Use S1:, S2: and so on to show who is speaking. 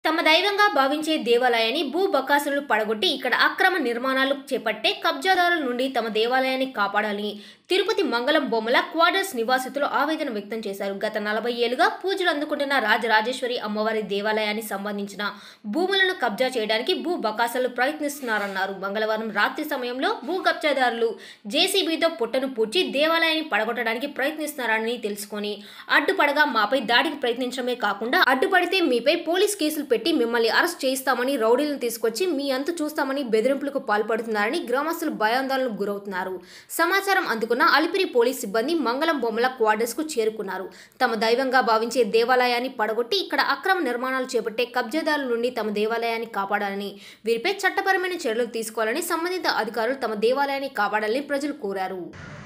S1: తమ దైవంగా భావించే దేవాలయాన్ని భూ బకాసులు పడగొట్టి ఇక్కడ అక్రమ నిర్మాణాలు చేపట్టే కబ్జాదారుల నుండి తమ దేవాలయాన్ని కాపాడాలని తిరుపతి మంగళం బొమ్మల క్వార్టర్స్ నివాసితులు ఆవేదన వ్యక్తం చేశారు గత నలభై ఏళ్లుగా పూజలు అందుకుంటున్న రాజరాజేశ్వరి అమ్మవారి దేవాలయానికి సంబంధించిన భూములను కబ్జా చేయడానికి భూ బకాసులు ప్రయత్నిస్తున్నారన్నారు మంగళవారం రాత్రి సమయంలో భూ కబ్జాదారులు జేసీబీతో పుట్టను పూడ్చి దేవాలయాన్ని పడగొట్టడానికి ప్రయత్నిస్తున్నారని తెలుసుకొని అడ్డుపడగా మాపై దాడికి ప్రయత్నించడమే కాకుండా అడ్డుపడితే మీపై పోలీస్ కేసులు పెట్టి మిమ్మల్ని అరెస్ట్ చేయిస్తామని రౌడీలను తీసుకొచ్చి మీ అంతు చూస్తామని బెదిరింపులకు పాల్పడుతున్నారని గ్రామస్తులు భయాందోళనకు గురవుతున్నారు సమాచారం అందుకున్న అలిపిరి పోలీస్ సిబ్బంది మంగళం బొమ్మల క్వార్టర్స్ కు చేరుకున్నారు తమ దైవంగా భావించే దేవాలయాన్ని పడగొట్టి ఇక్కడ అక్రమ నిర్మాణాలు చేపట్టే కబ్జాదారుల నుండి తమ దేవాలయాన్ని కాపాడాలని వీరిపై చట్టపరమైన చర్యలు తీసుకోవాలని సంబంధిత అధికారులు తమ దేవాలయాన్ని కాపాడాలని ప్రజలు కోరారు